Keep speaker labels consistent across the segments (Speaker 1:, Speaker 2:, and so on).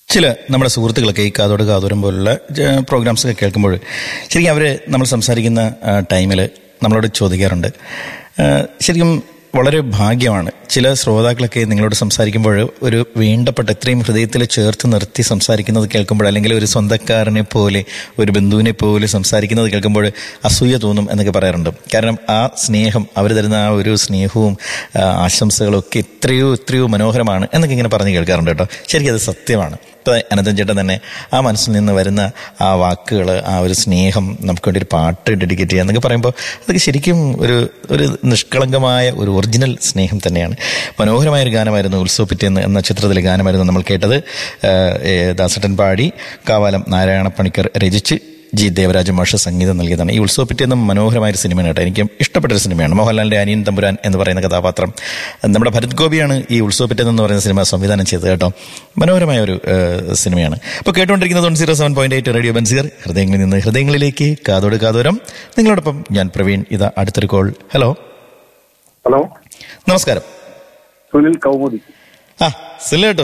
Speaker 1: ചില നമ്മുടെ സുഹൃത്തുക്കളൊക്കെ ഈ കാതോട് കാതോരം പോലുള്ള പ്രോഗ്രാംസ് ഒക്കെ കേൾക്കുമ്പോൾ ശരിക്കും അവർ നമ്മൾ സംസാരിക്കുന്ന ടൈമിൽ നമ്മളോട് ചോദിക്കാറുണ്ട് ആ, ശരിക്കും വളരെ ഭാഗ്യമാണ് ചില ശ്രോതാക്കളൊക്കെ നിങ്ങളോട് സംസാരിക്കുമ്പോൾ ഒരു വേണ്ടപ്പെട്ട ഇത്രയും ഹൃദയത്തിൽ ചേർത്ത് നിർത്തി സംസാരിക്കുന്നത് കേൾക്കുമ്പോൾ അല്ലെങ്കിൽ ഒരു സ്വന്തക്കാരനെ പോലെ ഒരു ബന്ധുവിനെ പോലെ സംസാരിക്കുന്നത് കേൾക്കുമ്പോൾ അസൂയ തോന്നും എന്നൊക്കെ പറയാറുണ്ട് കാരണം ആ സ്നേഹം അവർ തരുന്ന ആ ഒരു സ്നേഹവും ആ, ആശംസകളും ഒക്കെ എത്രയോ എത്രയോ മനോഹരമാണ് എന്നൊക്കെ ഇങ്ങനെ പറഞ്ഞ് കേൾക്കാറുണ്ട് കേട്ടോ ശരിക്കും അത് സത്യമാണ് ഇപ്പോൾ അനന്തൻ ചേട്ടൻ തന്നെ ആ മനസ്സിൽ നിന്ന് വരുന്ന ആ വാക്കുകൾ ആ ഒരു സ്നേഹം നമുക്ക് വേണ്ടി ഒരു പാട്ട് ഡെഡിക്കേറ്റ് ചെയ്യുക എന്നൊക്കെ പറയുമ്പോൾ അതൊക്കെ ശരിക്കും ഒരു ഒരു നിഷ്കളങ്കമായ ഒരു ഒറിജിനൽ സ്നേഹം തന്നെയാണ് മനോഹരമായ ഒരു ഗാനമായിരുന്നു ഉത്സവ പിറ്റേന്ന് എന്ന ചിത്രത്തിലെ ഗാനമായിരുന്നു നമ്മൾ കേട്ടത് ആ, ഏ, ദാസട്ടൻ പാടി കാവാലം നാരായണ പണിക്കർ രചിച്ച് ജി ദേവരാജ മാഷ് സംഗീതം നൽകിയതാണ് ഈ ഉത്സവ പിറ്റേന്ന് മനോഹരമായ ഒരു സിനിമയാണ് കേട്ടോ എനിക്ക് ഇഷ്ടപ്പെട്ട ഒരു സിനിമയാണ് മോഹൻലാലിന്റെ അനിയൻ തമ്പുരാൻ എന്ന് പറയുന്ന കഥാപാത്രം നമ്മുടെ ഭരത് ഗോപിയാണ് ഈ ഉത്സവ പിറ്റേന്ന് എന്ന് പറയുന്ന സിനിമ സംവിധാനം ചെയ്തത് കേട്ടോ മനോഹരമായ ഒരു ഏഹ്, സിനിമയാണ് അപ്പോൾ കേട്ടുകൊണ്ടിരിക്കുന്നത് one zero seven point eight radio ബൻസിയർ ഹൃദയങ്ങളിൽ നിന്ന് ഹൃദയങ്ങളിലേക്ക് കാതോട് കാതോരം നിങ്ങളോടൊപ്പം ഞാൻ പ്രവീൺ ഇതാ അടുത്തൊരു കോൾ ഹലോ
Speaker 2: ഹലോ
Speaker 1: നമസ്കാരം
Speaker 2: സുനിൽ കൗമുദി
Speaker 1: ആ സില്ല കേട്ടോ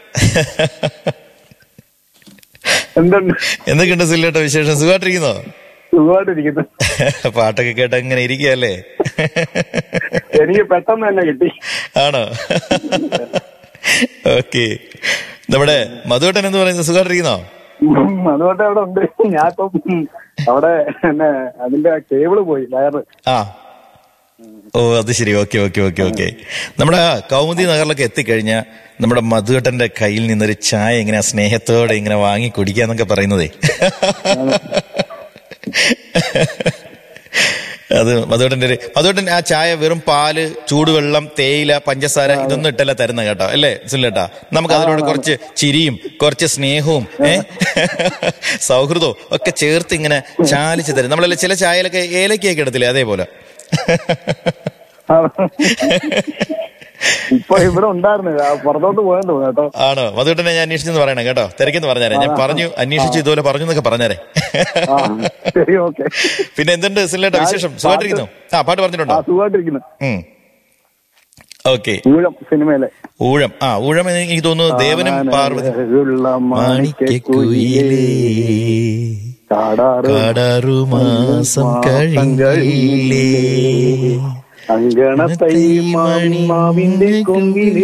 Speaker 2: എന്തുണ്ട്
Speaker 1: എന്തൊക്കെയുണ്ട് സില്ല കേട്ടോ വിശേഷം സുഖമായിട്ടിരിക്കുന്നോ
Speaker 2: സുഖമായിട്ടിരിക്കുന്നു
Speaker 1: പാട്ടൊക്കെ കേട്ട് അങ്ങനെ ഇരിക്കുകയല്ലേ
Speaker 2: എനിക്ക് പെട്ടെന്ന് തന്നെ കിട്ടി
Speaker 1: ആണോ ഓക്കെ നമ്മുടെ മധുവേട്ടൻ എന്ന് പറയുന്നത് സുഖമായിട്ടിരിക്കുന്നോ
Speaker 2: ഉം, അതുകൊണ്ട് അവിടെ ഉണ്ട് ഞാൻ ഇപ്പം ഉം, അവിടെ എന്നെ അതിന്റെ കേബിള് പോയി വയറ്
Speaker 1: ആ ഓ അത് ശരി ഓക്കെ ഓക്കെ ഓക്കെ ഓക്കെ നമ്മുടെ ആ കൗമുദി നഗറിലൊക്കെ എത്തിക്കഴിഞ്ഞാൽ നമ്മുടെ മധുവേട്ടന്റെ കയ്യിൽ നിന്നൊരു ചായ ഇങ്ങനെ ആ സ്നേഹത്തോടെ ഇങ്ങനെ വാങ്ങി കുടിക്കാന്നൊക്കെ പറയുന്നതേ അത് മധുവേട്ടന്റെ ഒരു മധുവേട്ടൻ ആ ചായ വെറും പാല് ചൂടുവെള്ളം തേയില പഞ്ചസാര ഇതൊന്നും ഇട്ടല്ല തരുന്ന കേട്ടോ അല്ലേ സുല്ലേട്ടാ നമുക്ക് അതിനോട് കുറച്ച് ചിരിയും കുറച്ച് സ്നേഹവും ഏ സൗഹൃദവും ഒക്കെ ചേർത്ത് ഇങ്ങനെ ചാലിച്ച് തരും നമ്മളല്ലേ ചില ചായയിലൊക്കെ ഏലക്കൊക്കെ ഇടത്തില്ലേ അതേപോലെ
Speaker 2: ആ. ഇപ്പൊ ഇവിടെ ഉണ്ടായിരുന്നു ആ, പുറത്തോട്ട് പോയെന്ന് തോന്നുന്നു കേട്ടോ
Speaker 1: ആണോ മധുവേട്ടനെ ഞാൻ അന്വേഷിച്ചെന്ന് പറയണം കേട്ടോ തിരക്കെന്ന് പറഞ്ഞേരെ ഞാൻ പറഞ്ഞു അന്വേഷിച്ചു ഇതുപോലെ പറഞ്ഞു എന്നൊക്കെ പറഞ്ഞേരെ
Speaker 2: ആ ശരി ഓക്കെ
Speaker 1: പിന്നെ എന്തുണ്ട് സില്ലേട്ടാ വിശേഷം സുഖമായിട്ടിരിക്കുന്നു ആ പാട്ട്
Speaker 2: ആ
Speaker 1: പറഞ്ഞിട്ടുണ്ടോ
Speaker 2: സുഖമായിട്ടിരിക്കുന്നു
Speaker 1: ഉം ഓക്കെ
Speaker 2: ഊഴം സിനിമയിലെ
Speaker 1: ഊഴം ആ ഊഴം എന്ന് എനിക്ക് തോന്നുന്നു ദേവനും പാർവതി
Speaker 2: ഉള്ള
Speaker 1: മാണിക്കുയിലേ
Speaker 2: കാടാറ്
Speaker 1: കടറുമാസം കഴിഞ്ഞില്ലേ
Speaker 2: അങ്കണത്തൈ മാവിന്റെ കൊമ്പില്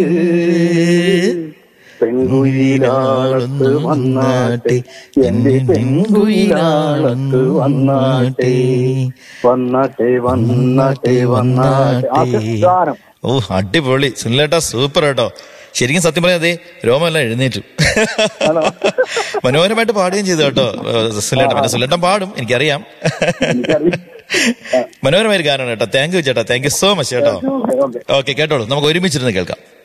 Speaker 2: പെൺകുയിലാളത്ത് വന്നാട്ടെ എന്റെ പെൺകുയിലാളത്ത് വന്നാട്ടെ വന്നാട്ടെ വന്നാട്ടെ വന്നാട്ടെ ആ ഗാനം
Speaker 1: ഓ അടിപൊളി സുനിലേട്ടാ സൂപ്പർ കേട്ടോ ശരിക്കും സത്യം പറയാം അതെ രോമെല്ലാം എഴുന്നേറ്റു
Speaker 2: ഹലോ
Speaker 1: മനോഹരമായിട്ട് പാടുകയും ചെയ്തു കേട്ടോ സുലേട്ടൻ പിന്നെ സുലേട്ടൻ പാടും എനിക്കറിയാം
Speaker 2: എനിക്കറിയാം
Speaker 1: മനോഹരമായ ഒരു ഗാനമാണ് കേട്ടോ താങ്ക് യു ചേട്ടാ താങ്ക് യു സോ മച്ച് കേട്ടോ
Speaker 2: ഓക്കെ
Speaker 1: ഓക്കെ കേട്ടോളൂ നമുക്ക് ഒരുമിച്ചിരുന്ന് കേൾക്കാം